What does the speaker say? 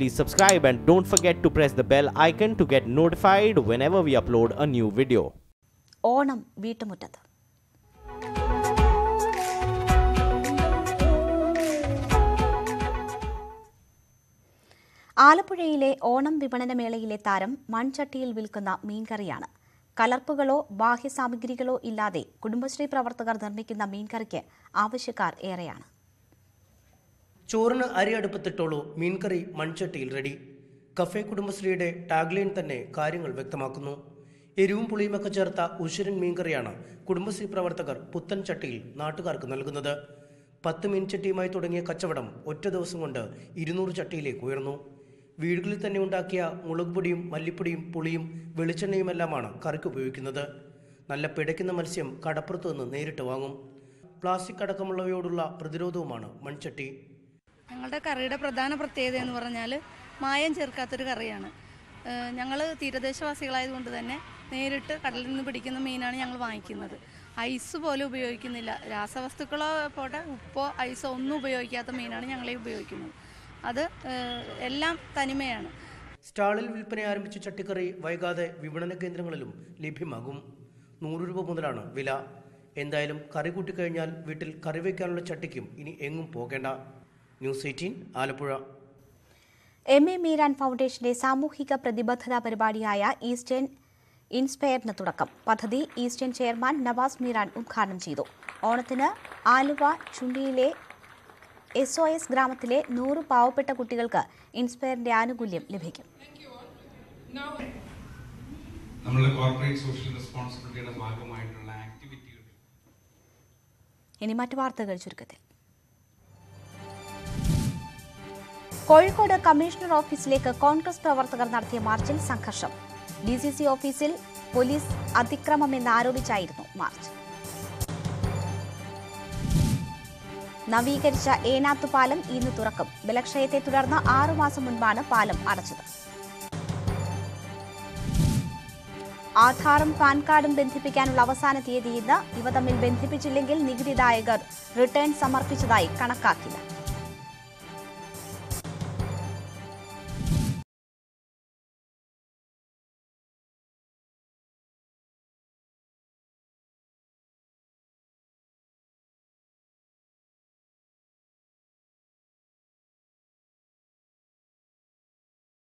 please subscribe and don't forget to press the bell icon to get notified whenever we upload a new video. Onam വീട്ടുമുറ്റത്ത് ആലപ്പുഴയിലെ ഓണം വിപണന മേളയിലെ താരം മൺചട്ടിയിൽ വിൽക്കുന്ന മീൻകറിയാണ് കലർപ്പുകളോ ബാഹ്യ സാമഗ്രികളോ ഇല്ലാതെ കുടുംബശ്രീ പ്രവർത്തകർ നിർമ്മിക്കുന്ന മീൻകറിക്ക് ആവശ്യക്കാർ ഏറെയാണ് ചോറിന് അരി അടുപ്പത്തിട്ടോളൂ മീൻകറി മൺചട്ടിയിൽ റെഡി കഫേ കുടുംബശ്രീയുടെ ടാഗ്ലൈൻ തന്നെ കാര്യങ്ങൾ വ്യക്തമാക്കുന്നു എരിവും പുളിയുമൊക്കെ ചേർത്ത ഉശിരൻ മീൻകറിയാണ് കുടുംബശ്രീ പ്രവർത്തകർ പുത്തൻ ചട്ടിയിൽ നാട്ടുകാർക്ക് നൽകുന്നത് പത്ത് മീൻ ചട്ടിയുമായി തുടങ്ങിയ കച്ചവടം ഒറ്റ ദിവസം കൊണ്ട് ഇരുന്നൂറ് ചട്ടിയിലേക്ക് ഉയർന്നു വീടുകളിൽ തന്നെ ഉണ്ടാക്കിയ മുളക് പൊടിയും മല്ലിപ്പൊടിയും പുളിയും വെളിച്ചെണ്ണയുമെല്ലാമാണ് കറിക്ക് ഉപയോഗിക്കുന്നത് നല്ല പിടയ്ക്കുന്ന മത്സ്യം കടപ്പുറത്ത് നിന്ന് നേരിട്ട് വാങ്ങും പ്ലാസ്റ്റിക് അടക്കമുള്ളവയോടുള്ള പ്രതിരോധവുമാണ് മൺചട്ടി ഞങ്ങളുടെ കറിയുടെ പ്രധാന പ്രത്യേകത എന്ന് പറഞ്ഞാൽ മായം ചേർക്കാത്തൊരു കറിയാണ് ഞങ്ങൾ തീരദേശവാസികളായതുകൊണ്ട് തന്നെ നേരിട്ട് കടലിൽ നിന്ന് പിടിക്കുന്ന മീനാണ് ഞങ്ങൾ വാങ്ങിക്കുന്നത് ഐസ് പോലും ഉപയോഗിക്കുന്നില്ല രാസവസ്തുക്കളോ പോട്ടെ ഉപ്പോ ഐസോ ഒന്നും ഉപയോഗിക്കാത്ത മീനാണ് ഞങ്ങളെ ഉപയോഗിക്കുന്നത് അത് ഏഹ്, എല്ലാം തനിമയാണ് സ്റ്റാളിൽ വിൽപ്പന ആരംഭിച്ച ചട്ടിക്കറി വൈകാതെ വിപണന കേന്ദ്രങ്ങളിലും ലഭ്യമാകും നൂറ് രൂപ മുതലാണ് വില എന്തായാലും കറി കൂട്ടിക്കഴിഞ്ഞാൽ വീട്ടിൽ കറി വയ്ക്കാനുള്ള ചട്ടിക്കും ഇനി എങ്ങും പോകേണ്ട news eighteen Alappuzha M A Meeran ഫൗണ്ടേഷന്റെ സാമൂഹിക പ്രതിബദ്ധതാ പരിപാടിയായ ഈസ്റ്റേൺ ഇൻസ്പയറിന് തുടക്കം പദ്ധതി ഈസ്റ്റേൺ ചെയർമാൻ നവാസ് മീരാൻ ഉദ്ഘാടനം ചെയ്തു ഓണത്തിന് ആലുവ ചുണ്ടിയിലെ എസ് ഒ എസ് ഗ്രാമത്തിലെ നൂറ് പാവപ്പെട്ട കുട്ടികൾക്ക് ഇൻസ്പയറിന്റെ ആനുകൂല്യം ലഭിക്കും നമ്മളുടെ കോർപ്പറേറ്റ് സോഷ്യൽ റെസ്പോൺസിബിലിറ്റിയുടെ ഭാഗമായിട്ടുള്ള ആക്ടിവിറ്റികൾ ഇനി മറ്റു വാർത്തകൾ ചുരുക്കത്തിൽ കോഴിക്കോട് കമ്മീഷണർ ഓഫീസിലേക്ക് കോൺഗ്രസ് പ്രവർത്തകർ നടത്തിയ മാർച്ചിൽ സംഘർഷം ഡി സി സി ഓഫീസിൽ പോലീസ് അതിക്രമമെന്ന് ആരോപിച്ചായിരുന്നു മാർച്ച് നവീകരിച്ച ഏനാത്തു പാലം ഇന്ന് തുറക്കും ബലക്ഷയത്തെ തുടർന്ന് ആറുമാസം മുൻപാണ് പാലം അടച്ചത് ആധാറും പാൻ കാർഡും ബന്ധിപ്പിക്കാനുള്ള അവസാന തീയതി ഇന്ന് ഇവ തമ്മിൽ ബന്ധിപ്പിച്ചില്ലെങ്കിൽ നികുതിദായകർ റിട്ടേൺ സമർപ്പിച്ചതായി കണക്കാക്കില്ല